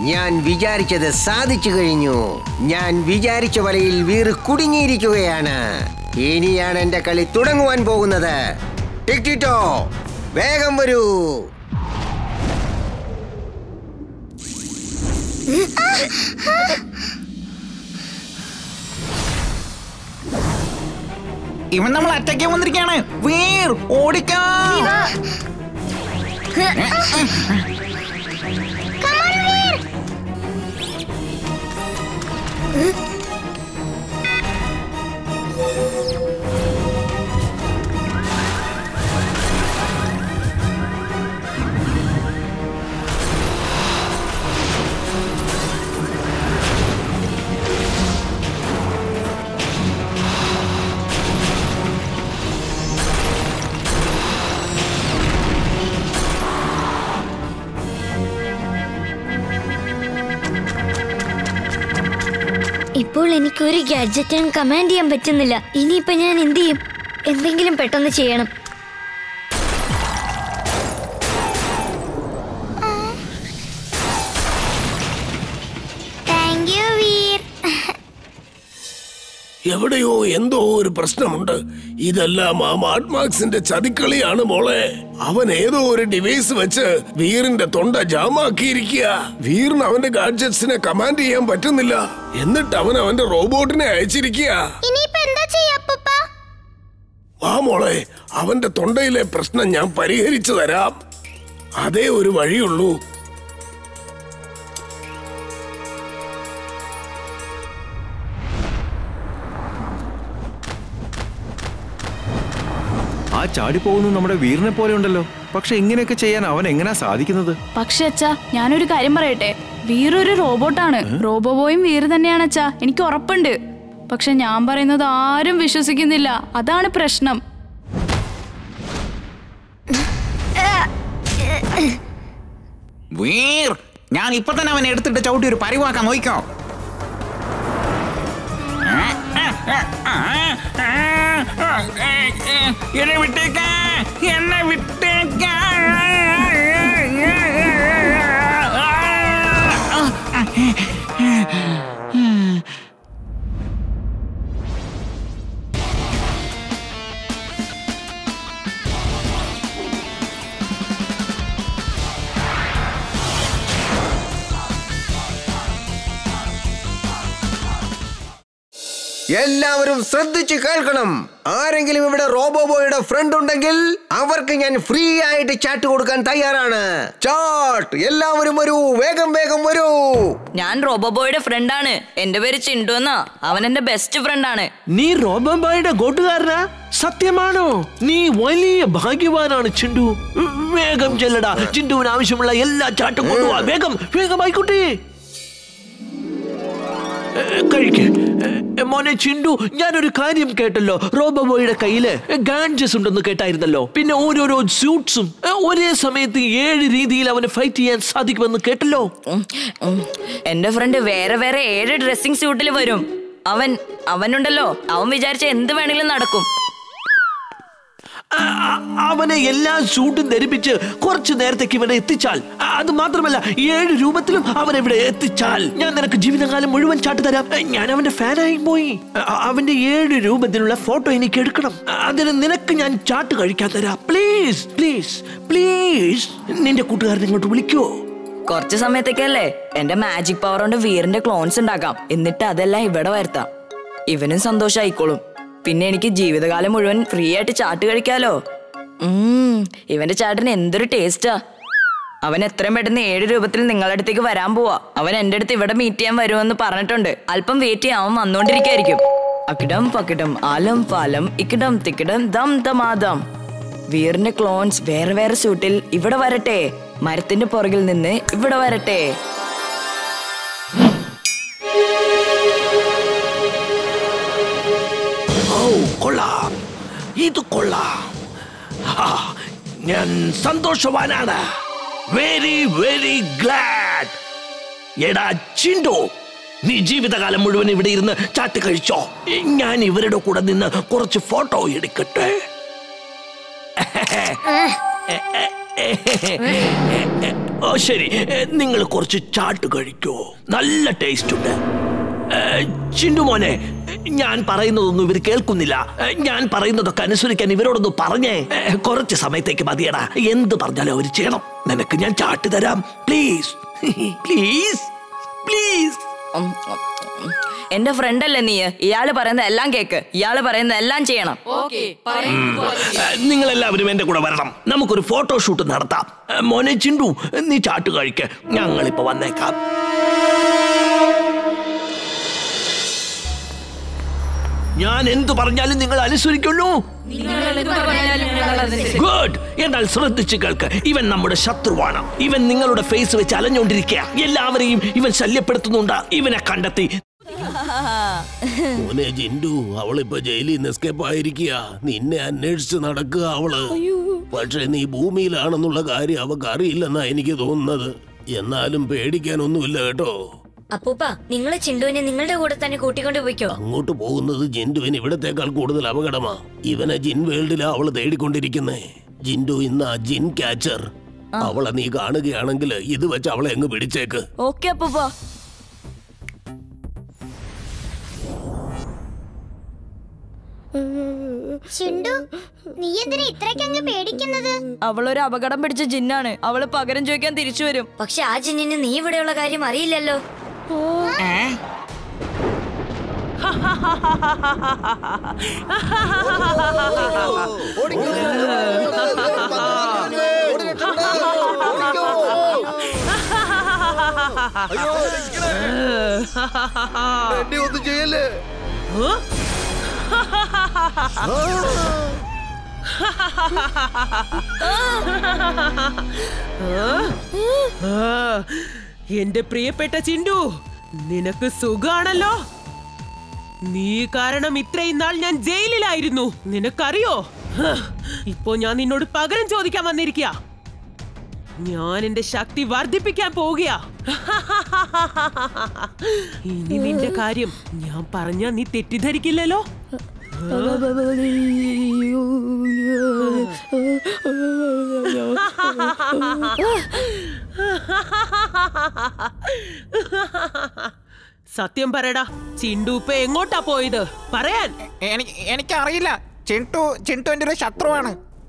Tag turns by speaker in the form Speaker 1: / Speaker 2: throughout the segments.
Speaker 1: ഞാൻ വിചാരിച്ചത് സാധിച്ചു കഴിഞ്ഞു ഞാൻ വിചാരിച്ച വലയിൽ വീറ് കുടുങ്ങിയിരിക്കുകയാണ് ഇനിയാണ് എന്റെ കളി തുടങ്ങുവാൻ പോകുന്നത് ടിക്ടിറ്റോ വേഗം വരൂ
Speaker 2: ഇവൻ നമ്മൾ അറ്റയ്ക്ക് വന്നിരിക്കാണ് വീർ ഓടിക്കാം
Speaker 3: ഇപ്പോൾ എനിക്ക് ഒരു ഗാഡ്ജറ്റിനും കമാൻഡ് ചെയ്യാൻ പറ്റുന്നില്ല ഇനിയിപ്പോ ഞാൻ എന്ത് ചെയ്യും എന്തെങ്കിലും പെട്ടെന്ന് ചെയ്യണം താങ്ക് യു വീർ
Speaker 4: എവിടെയോ എന്തോ ഒരു പ്രശ്നമുണ്ട് ഇതെല്ലാം ആ മാഡ്മാക്സിന്റെ ചതിക്കളിയാണ് മോളെ അവൻ ഏതോ ഒരു ഡിവൈസ് വെച്ച് വീറിന്റെ തൊണ്ട ജാമാക്കിയിരിക്കുക വീറിന് അവന്റെ ഗാഡ്ജറ്റ്സിനെ കമാൻഡ് ചെയ്യാൻ പറ്റുന്നില്ല എന്നിട്ട് അവൻ അവന്റെ റോബോട്ടിനെ അയച്ചിരിക്കുക
Speaker 3: ഇനിയിപ്പോ എന്താ ചെയ്യാ അപ്പൂപ്പ
Speaker 4: വാ മോളെ അവന്റെ തൊണ്ടയിലെ പ്രശ്നം ഞാൻ പരിഹരിച്ചു തരാം അതേ ഒരു വഴിയുള്ളൂ
Speaker 5: ആ ചാടിപ്പോകുന്നത് നമ്മുടെ വീറിനെ പോലെ ഉണ്ടല്ലോ പക്ഷെ ഇങ്ങനെയൊക്കെ ചെയ്യാൻ അവൻ എങ്ങനെയാ സാധിക്കുന്നത്
Speaker 6: പക്ഷെ അച്ഛാ ഞാനൊരു കാര്യം പറയട്ടെ വീറൊരു റോബോട്ടാണ് റോബോബോയും വീറ് തന്നെയാണ് അച്ഛാ എനിക്ക് ഉറപ്പുണ്ട് പക്ഷെ ഞാൻ പറയുന്നത് ആരും വിശ്വസിക്കുന്നില്ല അതാണ് പ്രശ്നം
Speaker 2: വീർ ഞാൻ ഇപ്പൊ തന്നെ അവനെ എടുത്തിട്ട് ചവിട്ടി ഒരു പരിവാക്കാൻ നോക്കിക്കോ എന്നെ വിട്ടേക്ക എന്നെ വിട്ടേക്ക
Speaker 1: എല്ലാവരും ശ്രദ്ധിച്ചു കേൾക്കണം ആരെങ്കിലും ഇവിടെ റോബോബോയുടെ ഫ്രണ്ട് ഉണ്ടെങ്കിൽ അവർക്ക് ഞാൻ ഫ്രീ ആയിട്ട് ചാറ്റ് കൊടുക്കാൻ തയ്യാറാണ് ചാട്ട് എല്ലാവരും വരൂ വേഗം വേഗം വരൂ
Speaker 7: ഞാൻ റോബോബോയുടെ ഫ്രണ്ടാണ് എന്റെ പേര് ചിണ്ടു എന്നാ അവൻ എന്റെ ബെസ്റ്റ് ഫ്രണ്ടാണ്
Speaker 8: നീ റോബംബായുടെ കൂട്ടുകാരനാ സത്യമാണോ നീ വലിയ ഭാഗ്യവാനാണ് ചിണ്ടു വേഗം ചെല്ലടാ ചിണ്ടുവിന് ആവശ്യമുള്ള എല്ലാ ചാട്ടും കൊണ്ടുപോവാ വേഗം വേഗം ആയിക്കോട്ടെ ഏ, കഴിക്ക് ഏ, മോനെ ചിണ്ടു ഞാനൊരു കാര്യം കേട്ടല്ലോ റോബോബോയുടെ കയ്യില് ഗാഡ്ജസ് ഉണ്ടെന്ന് കേട്ടായിരുന്നല്ലോ പിന്നെ ഓരോരോ സ്യൂട്ട്സും ഏ, ഒരേ സമയത്ത് ഏഴ് രീതിയിൽ അവന് ഫൈറ്റ് ചെയ്യാൻ സാധിക്കുമെന്ന് കേട്ടല്ലോ
Speaker 7: ഉം, ഉം. എന്റെ ഫ്രണ്ട് വേറെ വേറെ ഏഴ് ഡ്രസ്സിംഗ് സ്യൂട്ടിൽ വരും അവൻ അവനുണ്ടല്ലോ അവൻ വിചാരിച്ച എന്ത് വേണമെങ്കിലും നടക്കും
Speaker 8: ആ, ആ, അവനെ എല്ലാ സൂട്ടും ധരിപ്പിച്ച് കുറച്ചു നേരത്തേക്ക് ഇവിടെ എത്തിച്ചാൽ ആ, അത് മാത്രമല്ല ഏഴ് രൂപത്തിലും അവൻ ഇവിടെ എത്തിച്ചാൽ ഞാൻ നിനക്ക് ജീവിതകാലം മുഴുവൻ ചാട്ട് തരാം ഏ, ഞാൻ അവന്റെ ഫാനായി പോയി ആ, അവന്റെ ഏഴ് രൂപത്തിലുള്ള ഫോട്ടോ എനിക്ക് എടുക്കണം ആ, അതിന് നിനക്ക് ഞാൻ ചാട്ട് കഴിക്കാൻ തരാം പ്ലീസ് പ്ലീസ് പ്ലീസ് നിന്റെ കൂട്ടുകാരനെ ഇങ്ങോട്ട് വിളിക്കോ
Speaker 7: കുറച്ച് സമയത്തേക്കല്ലേ എന്റെ മാജിക് പവർ കൊണ്ട് വീറിന്റെ ക്ലോൺസ് ഉണ്ടാക്കാം എന്നിട്ട് അതെല്ലാം ഇവിടെ വരുത്താം ഇവനും സന്തോഷായിക്കോളും പിന്നെ എനിക്ക് ജീവിതകാലം മുഴുവൻ ഫ്രീ ആയിട്ട് ചാട്ട് കഴിക്കാലോ ഉം, ഇവന്റെ ചാട്ടിന് എന്തൊരു ടേസ്റ്റാ അവൻ എത്രയും പെട്ടെന്ന് ഏഴ് രൂപത്തിൽ നിങ്ങളുടെ അടുത്തേക്ക് വരാൻ പോവാ അവൻ എന്റെ അടുത്ത് ഇവിടെ മീറ്റ് ചെയ്യാൻ വരുമെന്ന് പറഞ്ഞിട്ടുണ്ട് അല്പം വെയിറ്റ് ചെയ്യാൻ അവൻ വന്നോണ്ടിരിക്കായിരിക്കും അക്കിടം പക്കിടം ആലം പാലം ഇക്കിടം തിക്കിടം ദം ദമാദം വീറിന്റെ ക്ലോൺസ് വേറെ വേറെ സ്യൂട്ടിൽ ഇവിടെ വരട്ടെ മരത്തിന്റെ പുറകിൽ നിന്ന് ഇവിടെ വരട്ടെ
Speaker 8: ഓ കൊള്ളാം ഇത് കൊള്ളാം ഹാ, ഞാൻ സന്തോഷവാനാണ് വെരി വെരി ഗ്ലാഡ് എടാ ചിണ്ടോ നീ ജീവിതകാലം മുഴുവൻ ഇവിടെ ഇരുന്ന് ചാട്ട് കഴിച്ചോ ഞാൻ ഇവരുടെ കൂടെ നിന്ന് കുറച്ച് ഫോട്ടോ എടുക്കട്ടെ ഓ ശരി നിങ്ങൾ കുറച്ച് ചാട്ട് കഴിക്കോ നല്ല ടേസ്റ്റ് ഉണ്ട് ഏ, ചിണ്ടു മോനെ ഞാൻ പറയുന്നതൊന്നും ഇവർ കേൾക്കുന്നില്ല ഏ, ഞാൻ പറയുന്നതൊക്കെ അനുസരിക്കാൻ ഇവരോടൊന്ന് പറഞ്ഞേ ഏ, കുറച്ച് സമയത്തേക്ക് മതിയടാ എന്ത് പറഞ്ഞാലും അവർ ചെയ്യണം നിനക്ക് ഞാൻ ചാട്ട് തരാം പ്ലീസ് പ്ലീസ് പ്ലീസ്
Speaker 7: ഉം, ഉം, ഉം. എന്റെ ഫ്രണ്ട് അല്ലേ നീ ഇയാള് പറയുന്ന എല്ലാം കേക്ക് ഇയാള് പറയുന്ന എല്ലാം ചെയ്യണം
Speaker 8: നിങ്ങൾ എല്ലാവരും എന്റെ കൂടെ വരണം നമുക്കൊരു ഫോട്ടോഷൂട്ട് നടത്താം ഏ, മോനെ ചിണ്ടു നീ ചാട്ട് കഴിക്ക് ഞങ്ങളിപ്പോ വന്നേക്കാം ഞാൻ എന്തു പറഞ്ഞാലും നിങ്ങൾ അനുസരിക്കുന്നു ഗുഡ് എന്നാൽ ശ്രദ്ധിച്ചു കേൾക്ക് ഇവൻ നമ്മുടെ ശത്രുവാണ് ഇവൻ നിങ്ങളുടെ ഫേസ് വെച്ച് അലഞ്ഞുകൊണ്ടിരിക്കുക എല്ലാവരെയും ഇവൻ ശല്യപ്പെടുത്തുന്നുണ്ട് ഇവനെ കണ്ടെത്തി
Speaker 4: മോനെ ജിൻഡു അവളിപ്പോ ജയിലിൽ നിന്ന് എസ്കേപ്പ് ആയിരിക്കുക നിന്നെ അന്വേഷിച്ച് നടക്കുക അവള് പക്ഷെ നീ ഭൂമിയിലാണെന്നുള്ള കാര്യം അവക്ക് അറിയില്ലെന്നാ എനിക്ക് തോന്നുന്നത് എന്നാലും പേടിക്കാനൊന്നുമില്ല കേട്ടോ
Speaker 3: അപ്പൂപ്പ നിങ്ങൾ ചിണ്ടുവിനെ നിങ്ങളുടെ കൂടെ തന്നെ കൂട്ടിക്കൊണ്ട് പോയിക്കോ
Speaker 4: അങ്ങോട്ട് പോകുന്നത് ജിൻഡുവിന് ഇവിടത്തേക്കാൾ കൂടുതൽ അപകടമാ ഇവനെ ജിൻ വേൾഡിലാ അവള് തേടിക്കൊണ്ടിരിക്കുന്നേ ജിൻഡു ഇന്ന് ആ ജിൻ ക്യാച്ചർ അവളെ നീ കാണുകയാണെങ്കിൽ ഇത് വെച്ച് അവളെ അങ്ങ് പിടിച്ചേക്ക്
Speaker 7: ഓക്കെ അപ്പൂപ്പ
Speaker 9: ചിണ്ടു നീ എന്തിനാ ഇത്രയ്ക്കങ്ങ് പേടിക്കുന്നത്
Speaker 7: അവളൊരു അപകടം പിടിച്ച ജിന്നാണ് അവള് പകരം ചോദിക്കാൻ തിരിച്ചു വരും
Speaker 3: പക്ഷെ ആ ജിന്നിന് നീ ഇവിടെയുള്ള കാര്യം അറിയില്ലല്ലോ
Speaker 10: ആ, എന്റെ പ്രിയപ്പെട്ട ചിണ്ടു നിനക്ക് സുഖാണല്ലോ നീ കാരണം ഇത്രയും നാൾ ഞാൻ ജയിലിലായിരുന്നു നിനക്കറിയോ ഹ്, ഇപ്പോ ഞാൻ നിന്നോട് പകരം ചോദിക്കാൻ വന്നിരിക്കുക ഞാൻ എന്റെ ശക്തി വർദ്ധിപ്പിക്കാൻ പോവുകയാ ഇനി നിന്റെ കാര്യം ഞാൻ പറഞ്ഞാ നീ തെറ്റിദ്ധരിക്കില്ലല്ലോ സത്യം പറയടാ ചിണ്ടു ഇപ്പൊ എങ്ങോട്ടാ പോയത് പറയാൻ
Speaker 2: എനിക്ക് എനിക്കറിയില്ല ചിണ്ടു ചിണ്ടു എന്റെ ഒരു ശത്രുവാണ്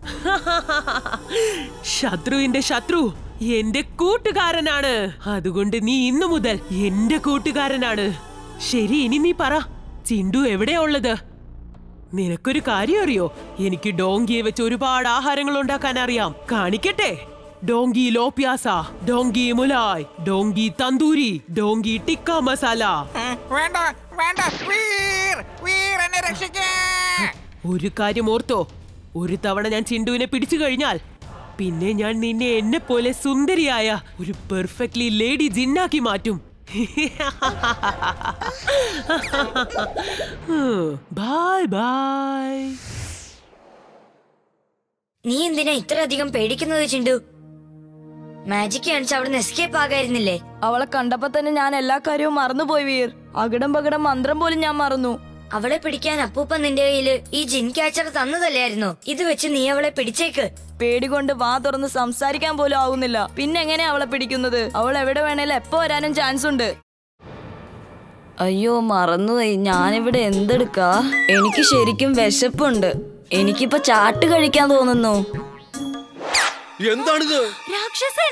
Speaker 10: ശത്രുവിന്റെ ശത്രു എന്റെ കൂട്ടുകാരനാണ് അതുകൊണ്ട് നീ ഇന്നു മുതൽ എന്റെ കൂട്ടുകാരനാണ് ശരി ഇനി നീ പറ ചിണ്ടു എവിടെയാ ഉള്ളത് നിനക്കൊരു കാര്യം അറിയോ എനിക്ക് ഡോങ്കിയെ വെച്ച് ഒരുപാട് ആഹാരങ്ങൾ ഉണ്ടാക്കാൻ അറിയാം കാണിക്കട്ടെ ഡോങ്കി ലോപ്യാസ ഡോങ്കി മുലായ് ഡോങ്കി തന്തൂരി ഡോങ്കി ടിക്ക മസാല
Speaker 2: ഏ, വേണ്ട വേണ്ട വീർ വീർ എന്നെ രക്ഷിക്കേ
Speaker 10: ഒരു കാര്യം ഓർത്തോ ഒരു തവണ ഞാൻ ചിണ്ടുവിനെ പിടിച്ചു കഴിഞ്ഞാൽ പിന്നെ ഞാൻ നിന്നെ എന്നെ പോലെ സുന്ദരിയായ ഒരു പെർഫെക്റ്റ്ലി ലേഡി ജിന്നാക്കി മാറ്റും ബൈ ബൈ
Speaker 3: നീ എന്തിനാ ഇത്ര അധികം പേടിക്കുന്നത് ചിണ്ടു മാജിക് കാണിച്ച് അവിടുന്ന് എസ്കേപ്പ് ആകായിരുന്നില്ലേ
Speaker 7: അവളെ കണ്ടപ്പോ തന്നെ ഞാൻ എല്ലാ കാര്യവും മറന്നുപോയി വീർ അകിടം പകിടം മന്ത്രം പോലും ഞാൻ മറന്നു
Speaker 3: അവളെ പിടിക്കാൻ അപ്പൂപ്പ നിന്റെ കയ്യില് ഈ ജിൻ ക്യാച്ചർ തന്നതല്ലായിരുന്നോ ഇത് വെച്ച് നീ അവളെ പിടിച്ചേക്ക്
Speaker 7: പേടി കൊണ്ട് വാ തുറന്ന് സംസാരിക്കാൻ പോലും ആവുന്നില്ല പിന്നെ എങ്ങനെയാ അവളെ പിടിക്കുന്നത് അവൾ എവിടെ വേണേലും എപ്പോ വരാനും ചാൻസ് ഉണ്ട് അയ്യോ മറന്നുപോയി ഞാനിവിടെ എന്തെടുക്കാ എനിക്ക് ശരിക്കും വിശപ്പുണ്ട് എനിക്കിപ്പോ ചാട്ട് കഴിക്കാൻ തോന്നുന്നു
Speaker 5: എന്താണിത്
Speaker 7: രാക്ഷസൻ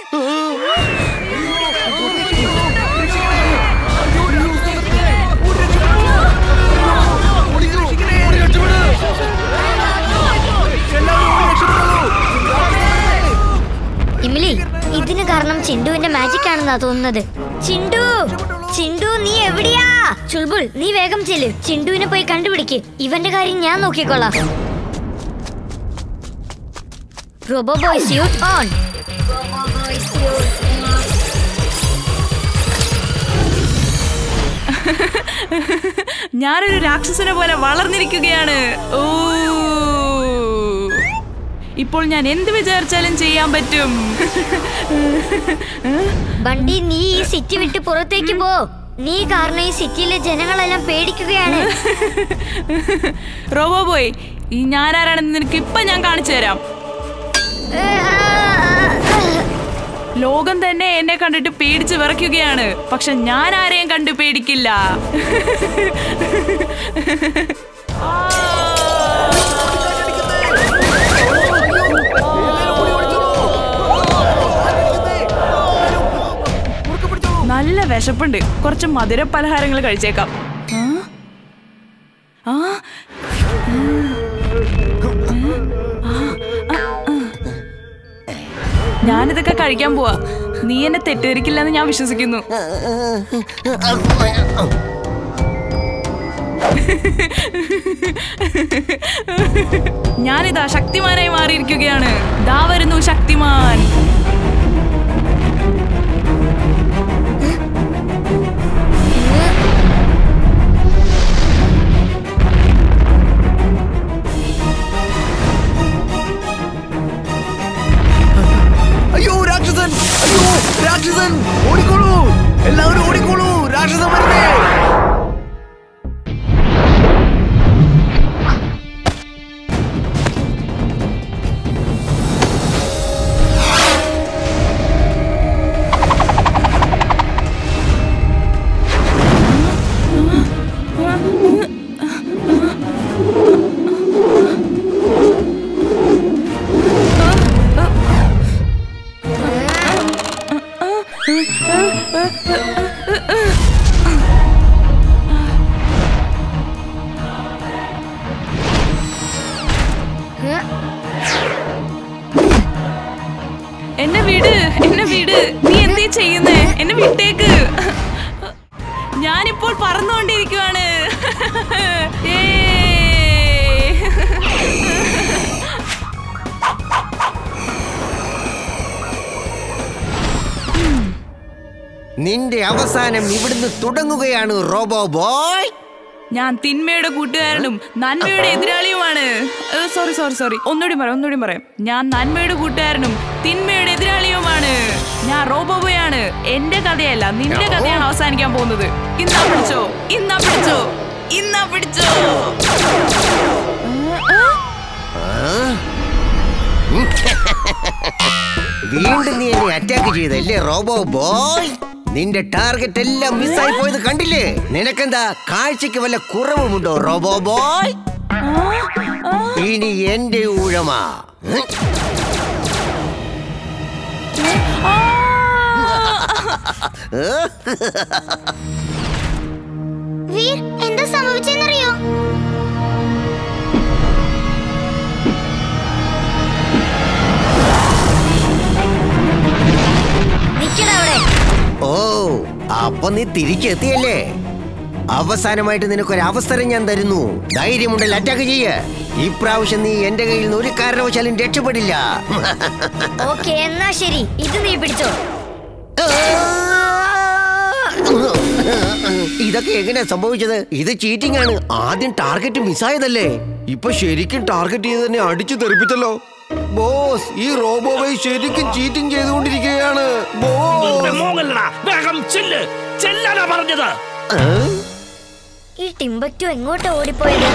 Speaker 9: ഇമിലി ഇതിന് കാരണം ചിണ്ടുവിന്റെ മാജിക് ആണെന്നാ തോന്നുന്നത്
Speaker 3: ചിണ്ടു ചിണ്ടു നീ എവിടെയാ ചുൾബുൾ നീ വേഗം ചെല്ല് ചിണ്ടുവിനെ പോയി കണ്ടുപിടിക്ക് ഇവന്റെ കാര്യം ഞാൻ നോക്കിക്കോളാം റോബോ ബോയ് സ്യൂട്ട് ഓൺ
Speaker 6: ഞാനൊരു രാക്ഷസനെ പോലെ വളർന്നിരിക്കുകയാണ് ഓ ഇപ്പോൾ ഞാൻ എന്ത് വിചാരിച്ചാലും ചെയ്യാൻ പറ്റും
Speaker 3: ബണ്ടി നീ ഈ സിറ്റി വിട്ട് പുറത്തേക്ക് പോ നീ കാരണം ഈ സിറ്റിയിലെ ജനങ്ങളെല്ലാം പേടിക്കുകയാണ്
Speaker 6: റോബോ ബോയ് ഈ ഞാനാരാണെന്ന് നിനക്ക് ഇപ്പൊ ഞാൻ കാണിച്ചു തരാം ലോകം തന്നെ എന്നെ കണ്ടിട്ട് പേടിച്ച് വിറയ്ക്കുകയാണ് പക്ഷെ ഞാൻ ആരെയും കണ്ടു പേടിക്കില്ല നല്ല വിശപ്പുണ്ട് കുറച്ച് മധുര പലഹാരങ്ങൾ കഴിച്ചേക്കാം ആ? ആ ഞാനിതൊക്കെ കഴിക്കാൻ പോവാ നീ എന്നെ തെറ്റിദ്ധരിക്കില്ലെന്ന് ഞാൻ വിശ്വസിക്കുന്നു ഞാനിതാ ശക്തിമാനായി മാറിയിരിക്കുകയാണ് ദാ വരുന്നു ശക്തിമാൻ
Speaker 2: അയ്യോ രാക്ഷസൻ അയ്യോ രാക്ഷസൻ ഓടിക്കോളൂ എല്ലാവരും ഓടിക്കോളൂ രാക്ഷസൻ വരുന്നേ
Speaker 6: എന്നെ വിട് എന്നെ വിട് നീ എന്തേ ചെയ്യുന്നേ എന്നെ വിട്ടേക്ക് ഞാനിപ്പോൾ പറന്നുകൊണ്ടിരിക്കുവാണ് ഏയ്.
Speaker 1: നിന്റെ അവസാനം ഇവിടുന്ന് തുടങ്ങുകയാണ് റോബോ ബോയ്
Speaker 6: ഞാൻ തിന്മയുടെ കൂട്ടുകാരനും നന്മയുടെ എതിരാളിയുമാണ് സോറി സോറി സോറി ഒന്നുകൂടി പറയാം ഒന്നുകൂടി പറയാം ഞാൻ നന്മയുടെ കൂട്ടുകാരനും തിന്മയുടെ എതിരാളിയുമാണ് ഞാൻ റോബോബോയാണ് എന്റെ കഥയല്ല നിന്റെ കഥയാണ് അവസാനിക്കാൻ പോകുന്നത് ഇന്നാ പിടിച്ചോ ഇന്നാ പിടിച്ചോ ഇന്നാ പിടിച്ചോ
Speaker 1: വീണ്ടും നീ എന്നെ അറ്റാക്ക് ചെയ്തല്ലേ റോബോ ബോയ് നിന്റെ ടാർഗറ്റ് എല്ലാം മിസ്സായി പോയത് കണ്ടില്ലേ നിനക്കെന്താ കാഴ്ചക്ക് വല്ല കുറവുമുണ്ടോ റോബോ ബോയ് ഇനി എന്റെ ഊഴമാ ഉം.
Speaker 9: വീർ എന്താ സംഭവിച്ചെന്നറിയോ
Speaker 3: നിക്കണ അവിടെ
Speaker 1: ഓ അപ്പൊ നീ തിരിച്ചെത്തിയല്ലേ അവസാനമായിട്ട് നിനക്കൊരു അവസരം ഞാൻ തരുന്നു ധൈര്യമുണ്ടല്ലോ അറ്റാക്ക് ചെയ്യ ഇപ്രാവശ്യം നീ എന്റെ കയ്യിൽ നിന്ന് ഒരു കാരണവശാലും രക്ഷപ്പെടില്ല
Speaker 3: ഓക്കെ എന്നാ ശരി ഇത് നീ പിടിച്ചോ
Speaker 1: ഇതൊക്കെ എങ്ങനെയാ സംഭവിച്ചത് ഇത് ചീറ്റിംഗ് ആണ് ആദ്യം ടാർഗറ്റ് മിസ്സായതല്ലേ
Speaker 5: ഇപ്പൊ ശരിക്കും ടാർഗറ്റ് ചെയ്ത് തന്നെ അടിച്ചു തെറിപ്പിച്ചല്ലോ ബോസ് ഈ റോബോവൈ ശരിക്കും ചീറ്റിംഗ് ചെയ്തുകൊണ്ടിരിക്കുകയാണ് ബോസ്
Speaker 8: മോങ്ങല്ലടാ വേഗം ചെല്ല് ചെല്ലാനാ പറഞ്ഞത്
Speaker 3: ഈ ടിംബക്റ്റു എങ്ങോട്ടാ ഓടിപ്പോയത്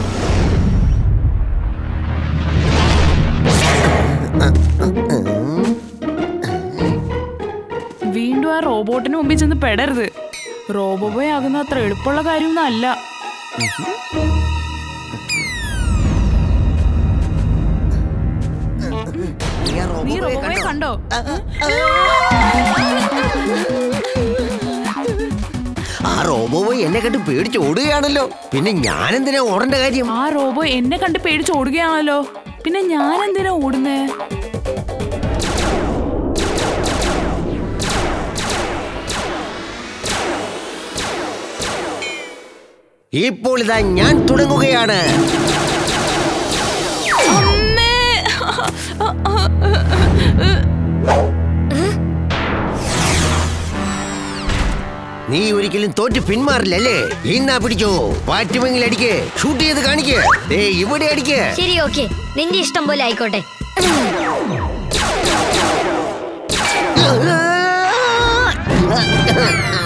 Speaker 6: വീണ്ടും ആ റോബോട്ടിന് മുമ്പിൽ ചെന്ന് പെടരുത് റോബോബോയ് ആകുന്ന അത്ര എളുപ്പമുള്ള കാര്യമൊന്നും അല്ല നീ റോബോബോയെ കണ്ടോ
Speaker 1: ആ റോബോ പോയി എന്നെ കണ്ട് പേടിച്ച് ഓടുകയാണല്ലോ പിന്നെ ഞാൻ എന്തിനാ ഓടേണ്ട കാര്യം
Speaker 6: ആ റോബോ എന്നെ കണ്ട് പേടിച്ച് ഓടുകയാണല്ലോ പിന്നെ ഞാൻ എന്തിനാ ഓടുന്നേ
Speaker 1: ഇപ്പോൾ ഇതാ ഞാൻ തുടങ്ങുകയാണ്
Speaker 6: അമ്മേ
Speaker 1: നീ ഒരിക്കലും തോറ്റ് പിന്മാറില്ലല്ലേ ഇന്നാ പിടിച്ചോ പാറ്റുമെങ്കിൽ അടിക്ക് ഷൂട്ട് ചെയ്ത് കാണിക്ക് ദേ ഇവിടെ അടിക്ക്
Speaker 3: ശരി ഓക്കെ നിന്റെ ഇഷ്ടം പോലെ ആയിക്കോട്ടെ
Speaker 1: ആ